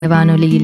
வானொலியில்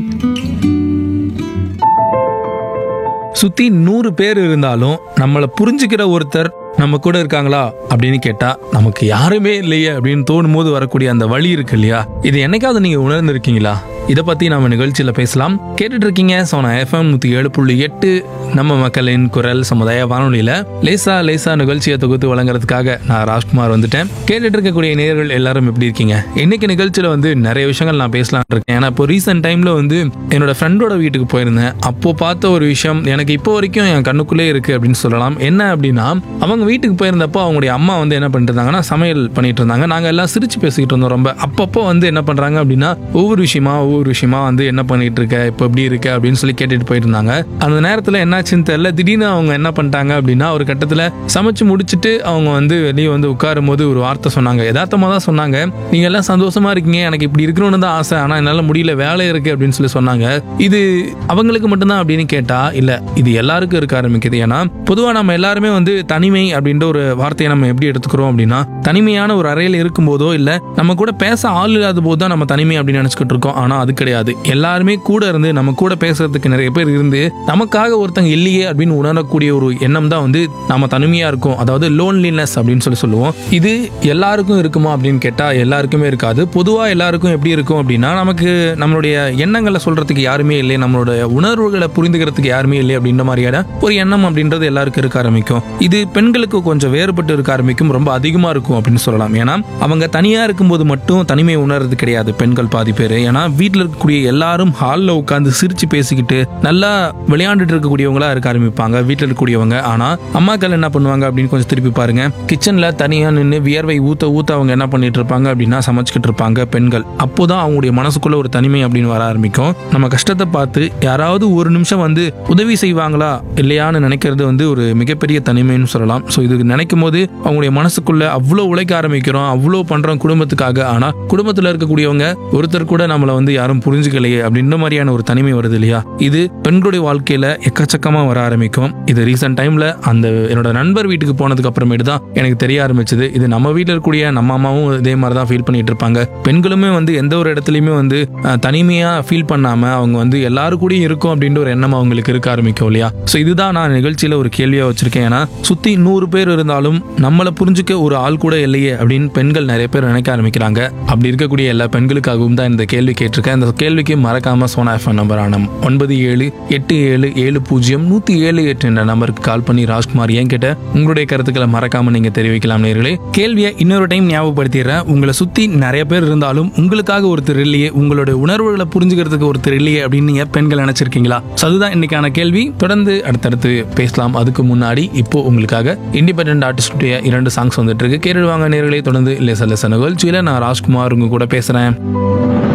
சுத்தி நூறு பேர் இருந்தாலும் நம்மளை புரிஞ்சுக்கிற ஒருத்தர் நம்ம கூட இருக்காங்களா அப்படின்னு கேட்டா நமக்கு யாருமே இல்லையே அப்படின்னு தோணும் போது வரக்கூடிய அந்த வழி இருக்கு இல்லையா இது என்னைக்காவது நீங்க உணர்ந்திருக்கீங்களா இதை பத்தி நம்ம நிகழ்ச்சியில பேசலாம் கேட்டுட்டு இருக்கீங்க சோனா எஃப்எம் நூத்தி ஏழு புள்ளி எட்டு நம்ம மக்களின் குரல் சமுதாய வானொலியில லேசா லேசா நிகழ்ச்சியை தொகுத்து வழங்குறதுக்காக நான் ராஜ்குமார் வந்துட்டேன் கேட்டுட்டு இருக்கக்கூடிய நேயர்கள் எல்லாரும் எப்படி இருக்கீங்க இன்னைக்கு நிகழ்ச்சியில வந்து நிறைய விஷயங்கள் நான் பேசலாம் இருக்கேன் ஏன்னா இப்போ ரீசெண்ட் டைம்ல வந்து என்னோட ஃப்ரெண்டோட வீட்டுக்கு போயிருந்தேன் அப்போ பார்த்த ஒரு விஷயம் எனக்கு இப்போ வரைக்கும் என் கண்ணுக்குள்ளே இருக்கு அப்படின்னு சொல்லலாம் என்ன அப்படின்னா அவங்க வீட்டுக்கு போயிருந்தப்போ அவங்களுடைய அம்மா வந்து என்ன பண்ணிட்டு இருந்தாங்கன்னா சமையல் பண்ணிட்டு இருந்தாங்க நாங்க எல்லாம் சிரிச்சு பேசிக்கிட்டு இருந்தோம் ரொம்ப அப்பப்போ வந்து என்ன பண்றாங்க அப்படின்னா ஒவ்வொரு விஷயமா ஒவ்வொரு விஷயமா வந்து என்ன பண்ணிட்டு இருக்க இப்போ எப்படி இருக்க அப்படின்னு சொல்லி கேட்டுட்டு போயிட்டு இருந்தாங்க அந்த நேரத்துல என்னாச்சுன்னு தெரியல திடீர்னு அவங்க என்ன பண்ணிட்டாங்க அப்படின்னா ஒரு கட்டத்துல சமைச்சு முடிச்சுட்டு அவங்க வந்து வெளியே வந்து உட்காரும் போது ஒரு வார்த்தை சொன்னாங்க யதார்த்தமா தான் சொன்னாங்க நீங்க எல்லாம் சந்தோஷமா இருக்கீங்க எனக்கு இப்படி இருக்கணும்னு தான் ஆசை ஆனா என்னால முடியல வேலை இருக்கு அப்படின்னு சொல்லி சொன்னாங்க இது அவங்களுக்கு மட்டும்தான் அப்படின்னு கேட்டா இல்ல இது எல்லாருக்கும் இருக்க ஆரம்பிக்குது ஏன்னா பொதுவா நம்ம எல்லாருமே வந்து தனிமை அப்படின்ற ஒரு வார்த்தையை நம்ம எப்படி எடுத்துக்கிறோம் அப்படின்னா தனிமையான ஒரு அறையில் இருக்கும்போதோ இல்ல நம்ம கூட பேச ஆள் இல்லாத போது தான் நம்ம தனிமை அப்படின்னு நினைச்சுக்கிட்டு இருக்கோம் ஆனா அது கிடையாது எல்லாருமே கூட இருந்து நம்ம கூட பேசுறதுக்கு நிறைய பேர் இருந்து நமக்காக ஒருத்தங்க இல்லையே அப்படின்னு உணரக்கூடிய ஒரு எண்ணம் தான் வந்து நம்ம தனிமையா இருக்கும் அதாவது லோன்லினஸ் அப்படின்னு சொல்லி சொல்லுவோம் இது எல்லாருக்கும் இருக்குமா அப்படின்னு கேட்டா எல்லாருக்குமே இருக்காது பொதுவா எல்லாருக்கும் எப்படி இருக்கும் அப்படின்னா நமக்கு நம்மளுடைய எண்ணங்களை சொல்றதுக்கு யாருமே இல்லை நம்மளோட உணர்வுகளை புரிந்துக்கிறதுக்கு யாருமே இல்லை அப்படின்ற மாதிரியான ஒரு எண்ணம் அப்படின்றது எல்லாருக்கும் இருக்க ஆரம்பிக்கும் இது பெண்களுக்கு கொஞ்சம் வேறுபட்டு இருக்க ஆரம்பிக்கும் ரொம்ப அதிகமா இருக்கும் அப்படின்னு சொல்லலாம் ஏன்னா அவங்க தனியா இருக்கும்போது மட்டும் தனிமை உணர்றது கிடையாது பெண்கள் பாதி பேர் ஏன்னா வீட்டில் இருக்கக்கூடிய எல்லாரும் ஹாலில் உட்காந்து சிரிச்சு பேசிக்கிட்டு நல்லா விளையாண்டுட்டு இருக்கக்கூடியவங்களா இருக்க ஆரம்பிப்பாங்க வீட்டில் இருக்கக்கூடியவங்க ஆனா அம்மாக்கள் என்ன பண்ணுவாங்க அப்படின்னு கொஞ்சம் திருப்பி பாருங்க கிச்சன்ல தனியா நின்று வியர்வை ஊத்த ஊத்த அவங்க என்ன பண்ணிட்டு இருப்பாங்க அப்படின்னா சமைச்சுக்கிட்டு இருப்பாங்க பெண்கள் அப்போதான் அவங்களுடைய மனசுக்குள்ள ஒரு தனிமை அப்படின்னு வர ஆரம்பிக்கும் நம்ம கஷ்டத்தை பார்த்து யாராவது ஒரு நிமிஷம் வந்து உதவி செய்வாங்களா இல்லையான்னு நினைக்கிறது வந்து ஒரு மிகப்பெரிய தனிமைன்னு சொல்லலாம் ஸோ இது நினைக்கும் போது அவங்களுடைய மனசுக்குள்ள அவ்வளோ உழைக்க ஆரம்பிக்கிறோம் அவ்வளோ பண்றோம் குடும்பத்துக்காக ஆனா குடும்பத்துல இருக்கக்கூடியவங்க ஒருத்தர் கூட நம்மளை வந்து யாரும் புரிஞ்சுக்கலையே அப்படின்ற மாதிரியான ஒரு தனிமை வருது இல்லையா இது பெண்களுடைய வாழ்க்கையில எக்கச்சக்கமா வர ஆரம்பிக்கும் இது ரீசெண்ட் டைம்ல அந்த என்னோட நண்பர் வீட்டுக்கு போனதுக்கு அப்புறமேட்டு தான் எனக்கு தெரிய ஆரம்பிச்சது இது நம்ம வீட்டில் இருக்கக்கூடிய நம்ம அம்மாவும் இதே மாதிரி தான் ஃபீல் பண்ணிட்டு இருப்பாங்க பெண்களுமே வந்து எந்த ஒரு இடத்துலையுமே வந்து அஹ், தனிமையா ஃபீல் பண்ணாம அவங்க வந்து எல்லாரு கூடயும் இருக்கும் அப்படின்ற ஒரு எண்ணம் அவங்களுக்கு இருக்க ஆரம்பிக்கும் இல்லையா ஸோ இதுதான் நான் நிகழ்ச்சியில ஒரு கேள்வியா வச்சிருக்கேன் ஏன்னா சுத்தி நூறு பேர் இருந்தாலும் நம்மளை புரிஞ்சுக்க ஒரு ஆள் கூட இல்லையே அப்படின்னு பெண்கள் நிறைய பேர் நினைக்க ஆரம்பிக்கிறாங்க அப்படி இருக்கக்கூடிய எல்லா பெண்களுக்காகவும் தான் இந்த கேள்வி கேட்டிருக்கேன் இந்த கேள்விக்கு மறக்காம சோனா எஃப்எம் நம்பரான ஒன்பது ஏழு எட்டு ஏழு ஏழு பூஜ்ஜியம் நூத்தி ஏழு எட்டு என்ற நம்பருக்கு கால் பண்ணி ராஜ்குமார் ஏன் கேட்ட உங்களுடைய கருத்துக்களை மறக்காம நீங்க தெரிவிக்கலாம் நேர்களே கேள்வியை இன்னொரு டைம் ஞாபகப்படுத்திடுறேன் உங்களை சுத்தி நிறைய பேர் இருந்தாலும் உங்களுக்காக ஒருத்தர் இல்லையே உங்களுடைய உணர்வுகளை புரிஞ்சுக்கிறதுக்கு ஒருத்தர் இல்லையே அப்படின்னு நீங்க பெண்கள் நினைச்சிருக்கீங்களா So அதுதான் இன்னைக்கான கேள்வி தொடர்ந்து அடுத்தடுத்து பேசலாம் அதுக்கு முன்னாடி இப்போ உங்களுக்காக இண்டிபெண்டன்ட் ஆர்டிஸ்டுடைய இரண்டு சாங்ஸ் வந்துட்டு இருக்கு கேட்டுடுவாங்க நேர்களே தொடர்ந்து லேச லேச நிகழ்ச்சியில நான் ராஜ்குமார் உங்க கூட பேசுறேன்